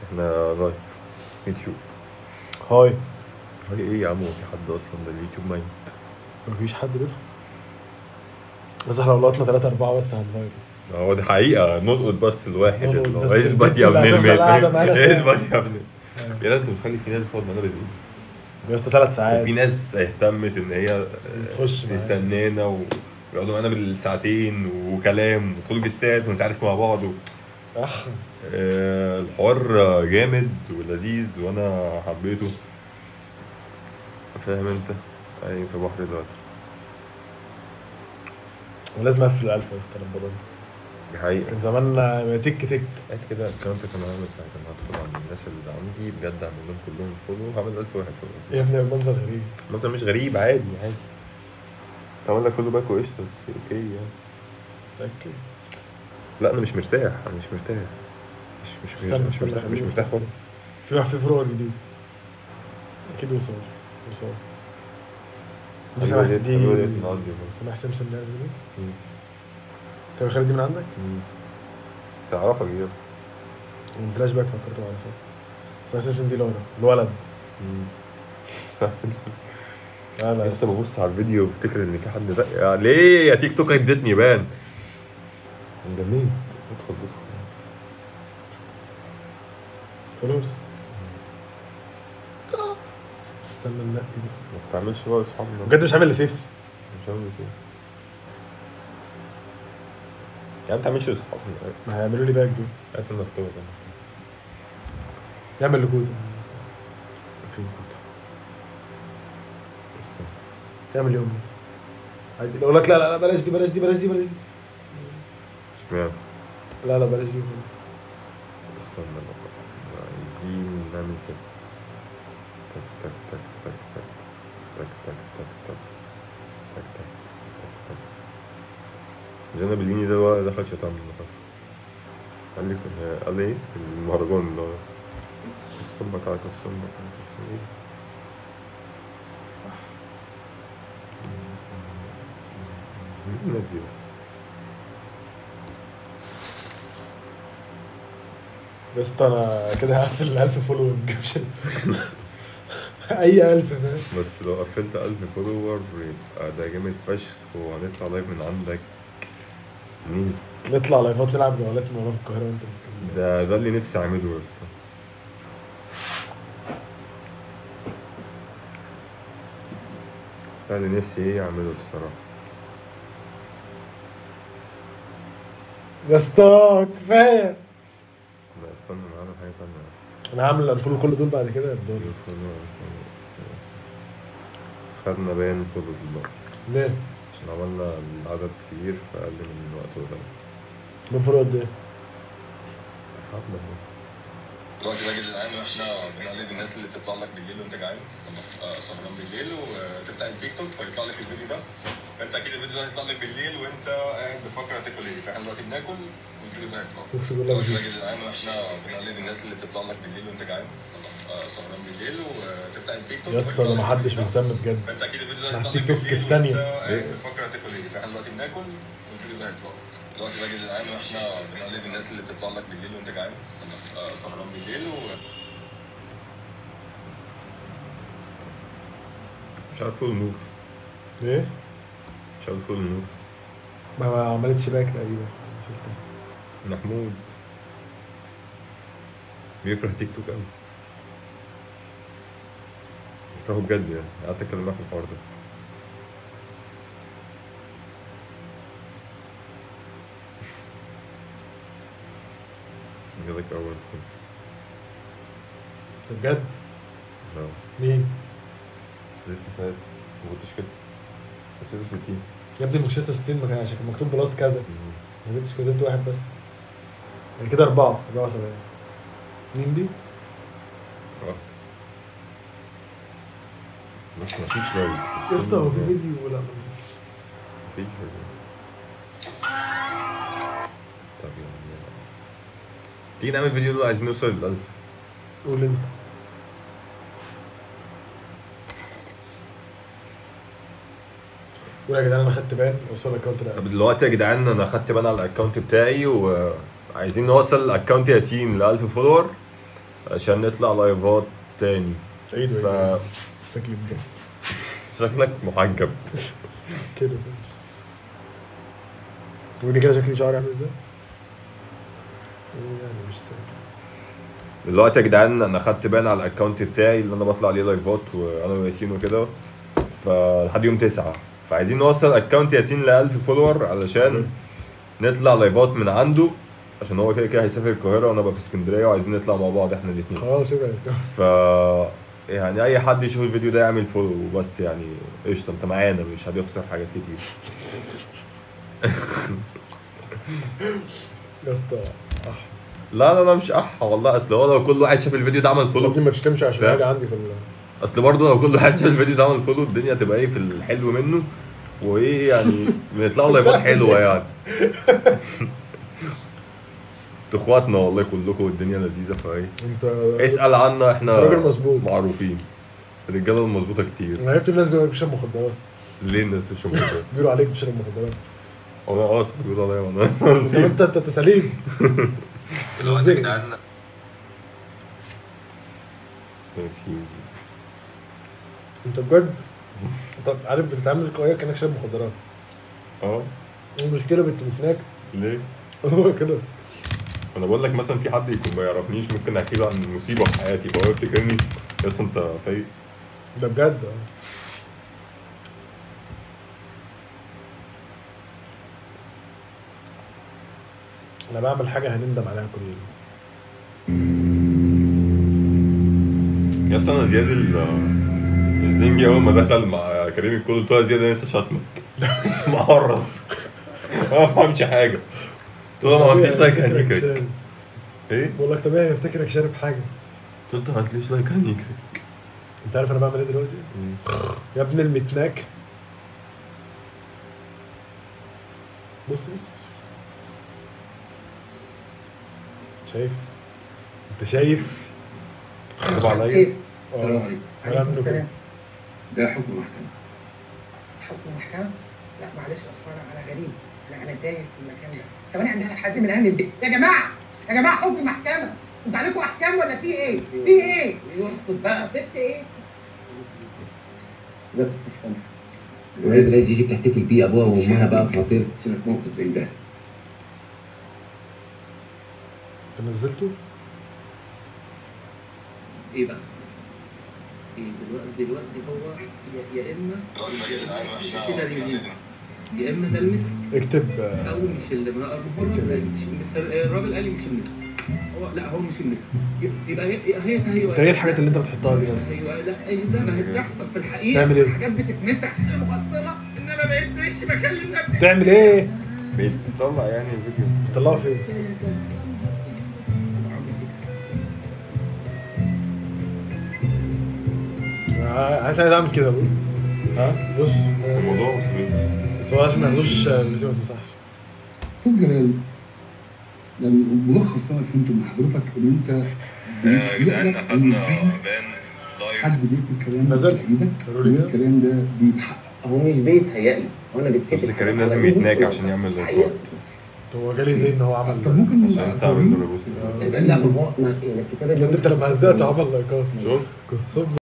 احنا لايف يوتيوب هاي هاي ايه يا عم هو في حد اصلا ده اليوتيوب ميت مفيش حد بيدخل بس احنا لو لقطنا ثلاثة أربعة بس هنفاير هو دي حقيقة نلقط بس الواحد نلقط اللي هو بس اثبت يا البنت ابن اللي قاعدة معانا الميت ساعة. اثبت يا ابن يا ده انت متخلي في ناس بتقعد معانا بالليل بس ثلاث ساعات وفي ناس اهتمت ان هي تخش معانا. تستنانا ويقعدوا معانا بالساعتين وكلام وطول جستات ونتعارك مع بعض و... أح آه، الحوار جامد ولذيذ وانا حبيته فاهم انت اي في بحر دلوقتي ولازم أقفل الألف يا اسطى رمضان دي حقيقة كان زمان تك تك قاعد كده الكلام ده كان عامل بتاع كان هدخل على الناس اللي عندي بجد اعمل لهم كلهم فولو هعمل 1000 واحد فولو يا ابني المنظر غريب مثلا مش غريب عادي عادي هعمل لك فولو باك وقشطة بس اوكي يعني متأكد لا انا مش مرتاح انا مش مرتاح مش مش استنى مش استنى مرتاح مش خليني مرتاح أفكر. خالص في واحد في فروع جديد أكيد وصور وصور دي سامح حلوة دي حلوة دي نقضي بس. سامح سمسم ده دي مم. طب خالد دي من عندك؟ مم. تعرفك دي الفلاش باك فكرت معرفها سامح سمسم دي لورا الولد اسمها سمسم لا لا لسه ببص على الفيديو بفتكر ان في حد ده يا ليه يا تيك توك ادتني بان جميل ادخل ادخل فلوس استنى ننقي دي ما بتعملش بقى اصحابنا بجد مش عامل لسيف مش عامل ازاي يا عم ما تعملش اصحابنا ما هيعملوا لي باك دول هات المكتوب ده يعمل لكود فين كنت استنى تعمل يوم عادي لو لك لا لا لا بلاش دي بلاش دي بلاش دي بلاش دي اشمعنى لا لا بلاش دي استنى بقى عايزين نعمل كده تك تك تك تك تك تك تك تك تك تك تك تك تك جنب الليني ده بقى دخل شتمنا قال لي قال لي ايه المهرجان اللي هو كسربك على كسربك على كسربك مين الناس دي بس؟ بس انا كده هقفل ال 1000 فولو مش اي 1000 فاهم بس لو قفلت 1000 فولور يبقى ده جامد فشخ وهنطلع لايف من عندك مين نطلع لايفات نلعب جولات من ورا القاهره وانت مسكين ده ده اللي نفسي اعمله يا اسطى ده اللي نفسي ايه اعمله الصراحه يا اسطى كفايه لا استنى معانا حاجه تانية انا هعمل الفولو كل دول بعد كده يفضلوا فولو- فولو- فولو. خدنا باين فولو دلوقتي ليه؟ عشان عملنا العدد كبير فأقل من وقت قليل من فولو قد ايه؟ حبة اهو. دلوقتي بقى يا جدعان واحنا بنقلد الناس اللي بتطلع لك بالليل وانت جعان آه، سهران بالليل وتفتح التيك توك فيطلع لك الفيديو ده فانت اكيد الفيديو ده هيطلع لك بالليل وانت قاعد بتفكر هتاكل ايه فاحنا دلوقتي بناكل والفيديو ده هيطلع اقسم بالله دلوقتي بقى مفيش يا جدعان واحنا بنقلد الناس اللي بتطلع لك بالليل وانت جعان آه، سهران بالليل وتفتح التيك توك يا اسطى ده محدش مهتم بجد فانت اكيد الفيديو ده مع هيطلع التيك لك توك بالليل في ثانية. وانت قاعد إيه؟ بتفكر هتاكل ايه فاحنا دلوقتي بناكل والفيديو ده هيطلع دلوقتي بقى يا جدعان واحنا بنقلد الناس اللي بتطلع لك بالليل وانت جعان آه، سهران بالليل و مش عارف فول نور ايه؟ مش عارف فول نور ما ما عملتش باك تقريبا شلتها. محمود بيكره تيك توك قوي بيكرهه بجد يعني قعدت اتكلم معاه في الحوار ده جالك اول فول بجد؟ لا مين؟ زدت ساعات ما كنتش كده بس زدت 60 يا ابني مش 66 ما كان عشان كان مكتوب بلس كذا ما زدتش كده زدت واحد بس يعني كده أربعة 74 مين دي؟ رحت بس مفيش لايف يا اسطى هو في فيديو ولا ما نزلش مفيش فيديو طب يلا تيجي نعمل فيديو دول عايزين نوصل للألف قول انت قول يا جدعان انا خدت بان وصل الاكونت طب دلوقتي يا جدعان انا خدت بان على الاكونت بتاعي وعايزين نوصل الاكونت ياسين ل 1000 فولور عشان نطلع لايفات تاني عيد ف وعيد. شكلي بجد شكلك محجب كده تقولي كده شكلي شعري عامل ازاي؟ يعني مش سهل دلوقتي يا جدعان انا خدت بان على الاكونت بتاعي اللي انا بطلع عليه لايفات وانا وياسين وكده فلحد يوم تسعة فعايزين نوصل اكونت ياسين ل 1000 فولور علشان نطلع لايفات من عنده عشان هو كده كده هيسافر القاهره وانا ابقى في اسكندريه وعايزين نطلع مع بعض احنا الاثنين خلاص يبقى ف يعني اي حد يشوف الفيديو ده يعمل فولو بس يعني قشطه انت معانا مش هتخسر حاجات كتير يا اسطى لا لا لا مش اح والله اصل هو لو كل واحد شاف الفيديو ده عمل دي فولو ما تشتمش عشان فاهم؟ حاجه عندي في ال اصل برضه لو كل واحد شاف الفيديو ده عمل فولو الدنيا تبقى ايه في الحلو منه وايه يعني بنطلعوا لايفات حلوه يعني انتوا اخواتنا والله كلكم والدنيا لذيذه فايه انت اسال عنا احنا راجل مظبوط. معروفين الرجاله المظبوطه كتير انا عرفت الناس بيقولوا بتشرب مخدرات ليه الناس مش موجوده؟ بيقولوا عليك بتشرب مخدرات انا اه صح بيقولوا عليا وانا طب انت انت أنت سليم دلوقتي يا جدعان في انت بجد انت عارف بتتعامل كويس كانك شارب مخدرات اه المشكله بنت بتناك ليه؟ هو كده انا بقول لك مثلا في حد يكون ما يعرفنيش ممكن احكي له عن مصيبه في حياتي فهو يفتكرني بس انت فايق ده بجد اه انا بعمل حاجه هنندم عليها كل يوم يا اسطى انا زياد ال- الزنجي اول ما دخل مع كريم الكل قلت له يا زياد انا لسه شاتمك معرس ما فهمش حاجه قلت له ما عملتليش لايك هنيكك ايه؟ بقول لك طبيعي يفتكرك شارب حاجه قلت له انت ما عملتليش لايك هنيكك انت عارف انا بعمل ايه دلوقتي؟ يا ابن المتناك بص بص بص شايف انت شايف كذب عليا السلام عليكم ولا عليكم منه السلام ده حكم محكمة حكم محكمة لا معلش اصل انا انا غريب انا انا تايه في المكان ده ثواني عندنا حد من اهل البيت يا جماعه يا جماعه حكم محكمة انتوا عليكم احكام ولا في ايه؟ في ايه؟ اسكت بقى بنت ايه؟ ازيك يا استاذ سامح وهي زي جيجي بتحتفل بيه ابوها وامها بقى خطير بس انا في موقف زي ده انت نزلته؟ ايه بقى؟ ايه دلوقتي دلوقتي هو يا, يا اما سيناريو يا اما ده المسك اكتب آه، او مش اللي ما هو لا، مش المسك الراجل قال لي مش المسك هو لا هو مش المسك يبقى هي هي هي انت ايه الحاجات اللي انت بتحطها دي بس؟ ايوه لا ايه ده ما هي بتحصل في الحقيقه تعمل ايه؟ حاجات بتتمسح محصله ان انا بقيت ماشي بكلم نفسي تعمل ايه؟ بيطلع يعني الفيديو طلعه فين؟ آه، عايز عايز اعمل كده بص ها بص الموضوع مصري بس هو عشان ما ياخدوش آه، الفيديو ما يتمسحش استاذ جلال يعني ملخص انا فهمته من حضرتك ان انت يا جدعان بيتهيألك ان اخدنا في بان لايف حد بيكتب كلام نزل. بايدك قالوا لي كده. والكلام ده بيتحقق هو مش بيتهيألي هو انا بتفق بس كريم على لازم إيه؟ يتناك عشان يعمل الحقيقة لايكات. بتتمسح. هو جالي ليه ان هو عمل طب ممكن عشان انت عامل له ريبوست لا ما هو ما- يعني الكتابه دي انت لما هزقت عمل لايكات شوف قصه